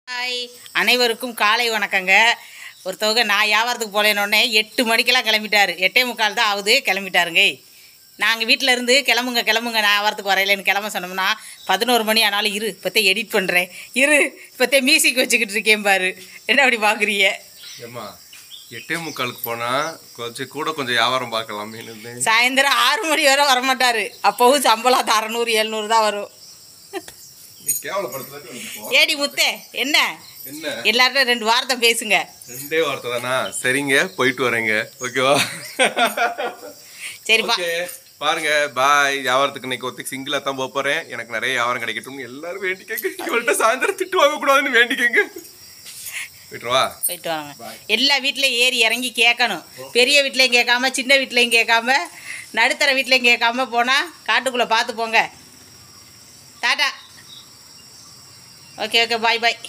hi அனைவருக்கும் காலை வணக்கங்க ஒருத்தவங்க நான் வியாபாரத்துக்கு போலேன்னொடனே எட்டு மணிக்கெல்லாம் கிளம்பிட்டாரு எட்டே முக்கால் தான் ஆகுது கிளம்பிட்டாருங்க நாங்கள் வீட்டில் இருந்து கிளம்புங்க கிளம்புங்க நான் வியாபாரத்துக்கு வரையிலன்னு கிளம்ப சொன்னோம்னா பதினோரு மணி ஆனாலும் இரு இப்போத்தே எடிட் பண்ணுறேன் இரு இப்போத்தே மியூசிக் வச்சுக்கிட்டு இருக்கேன் பாரு என்ன அப்படி பார்க்குறீங்க ஏம்மா எட்டே முக்காலுக்கு போனா கொஞ்சம் கூட கொஞ்சம் வியாபாரம் பார்க்கலாமே இருந்தேன் சாயந்தரம் ஆறு மணி வரை வரமாட்டாரு அப்போவும் சம்பளம் அறநூறு எழுநூறு தான் வரும் நீ கேவலப்படுத்தல ஏடி முத்தே என்ன என்ன எல்லார்ட்டும் ரெண்டு வார்த்தை பேசுங்க ரெண்டே வார்த்தை தானா சரிங்க போயிட்டு வரேங்க ஓகேவா சரிப்பா ஓகே பாருங்க பாய் வியாபாரத்துக்கு இன்னைக்கு ஒருத்தக்கு சிங்கிளா தான் போக போறேன் எனக்கு நிறைய வியாபாரம் கிடைக்கட்டும் எல்லாரும் வேண்டிக்கங்க இவள்கிட்ட சாயந்தரம் திட்டு வாங்க கூடாதுன்னு வேண்டிக்கங்க விட்டுருவா போயிட்டு வாங்க எல்லா வீட்லையும் ஏறி இறங்கி கேட்கணும் பெரிய வீட்லையும் கேட்காம சின்ன வீட்லையும் கேட்காம நடுத்தர வீட்லையும் கேட்காம போனால் காட்டுக்குள்ளே பார்த்து போங்க tata okay okay bye bye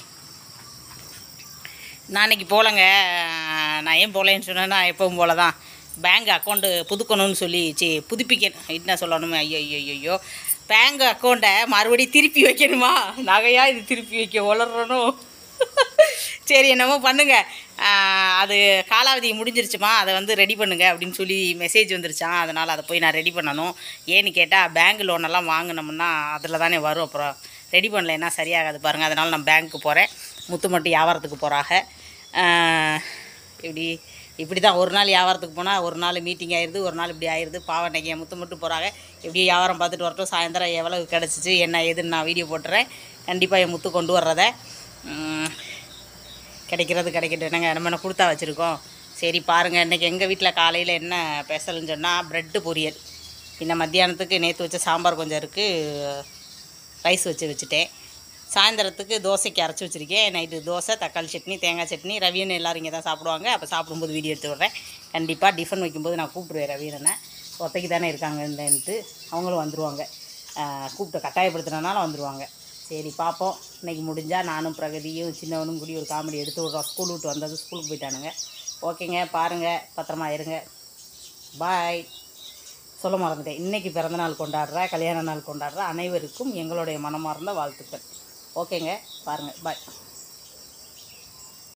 நான் இன்னைக்கு போகலங்க நான் ஏன் போகலன்னு சொன்னேன்னா எப்பவும் போல தான் பேங்க் அக்கௌண்ட்டு புதுக்கணும்னு சொல்லி சி புதுப்பிக்கணும் என்ன சொல்லணுமே ஐயோ ஐயோ ஐயோ பேங்க் அக்கௌண்ட்டை மறுபடியும் திருப்பி வைக்கணுமா நகையா இது திருப்பி வைக்க வளரணும் சரி என்னமோ பண்ணுங்க ஆஹ், அது காலாவதி முடிஞ்சிருச்சுமா அதை வந்து ரெடி பண்ணுங்க அப்படின்னு சொல்லி மெசேஜ் வந்துருச்சான் அதனால் அதை போய் நான் ரெடி பண்ணணும் ஏன்னு கேட்டால் பேங்க் லோனெல்லாம் வாங்கினோம்னா அதில் தானே வரும் அப்புறம் ரெடி பண்ணலைன்னா சரியாகாது பாருங்கள் அதனால் நான் பேங்க்கு போகிறேன் முத்து மட்டும் வியாபாரத்துக்கு போகிறாங்க இப்படி இப்படி தான் ஒரு நாள் வியாபாரத்துக்கு போனால் ஒரு நாள் மீட்டிங் ஆயிடுது ஒரு நாள் இப்படி ஆயிடுது பாவனைக்கு என் முத்து மட்டும் போகிறாங்க எப்படி வியாபாரம் பார்த்துட்டு வரட்டும் சாயந்தரம் எவ்வளவு கிடச்சிச்சு என்ன ஏதுன்னு நான் வீடியோ போட்டுறேன் கண்டிப்பாக என் முத்து கொண்டு வர்றத உம், கிடைக்கிறது கிடைக்கட்டும் என்னங்க நம்ம என்ன கொடுத்தா வச்சுருக்கோம் சரி பாருங்கள் இன்றைக்கி எங்கள் வீட்டில் காலையில் என்ன ஸ்பெஷல்னு சொன்னால் ப்ரெட்டு பொரியல் இந்த மத்தியானத்துக்கு நேற்று வச்ச சாம்பார் கொஞ்சம் இருக்குது ரைஸ் வச்சு வச்சுட்டேன் சாயந்தரத்துக்கு தோசைக்கு அரைச்சி வச்சுருக்கேன் நைட்டு தோசை தக்காளி சட்னி தேங்காய் சட்னி ரவியன் எல்லோரும் இங்கே தான் சாப்பிடுவாங்க அப்போ சாப்பிடும்போது வீடியோ எடுத்து விட்றேன் கண்டிப்பாக டிஃபன் வைக்கும்போது நான் கூப்பிடுவேன் ரவியனை ஒத்தைக்கு தானே இருக்காங்கன்ட்டு அவங்களும் வந்துடுவாங்க கூப்பிட்டு கட்டாயப்படுத்துனனால வந்துடுவாங்க சரி பார்ப்போம் இன்னைக்கு முடிஞ்சால் நானும் பிரகதியும் சின்னவனும் கூடி ஒரு காமெடி எடுத்து விட்றோம் ஸ்கூல் விட்டு வந்தது ஸ்கூலுக்கு போயிட்டானுங்க ஓகேங்க பாருங்கள் பத்திரமா இருங்க பாய் சொல்ல மறந்துட்டேன் இன்னைக்கு பிறந்த நாள் கொண்டாடுற கல்யாண நாள் கொண்டாடுற அனைவருக்கும் எங்களுடைய மனமார்ந்த வாழ்த்துக்கள் ஓகேங்க பாருங்கள் பாய்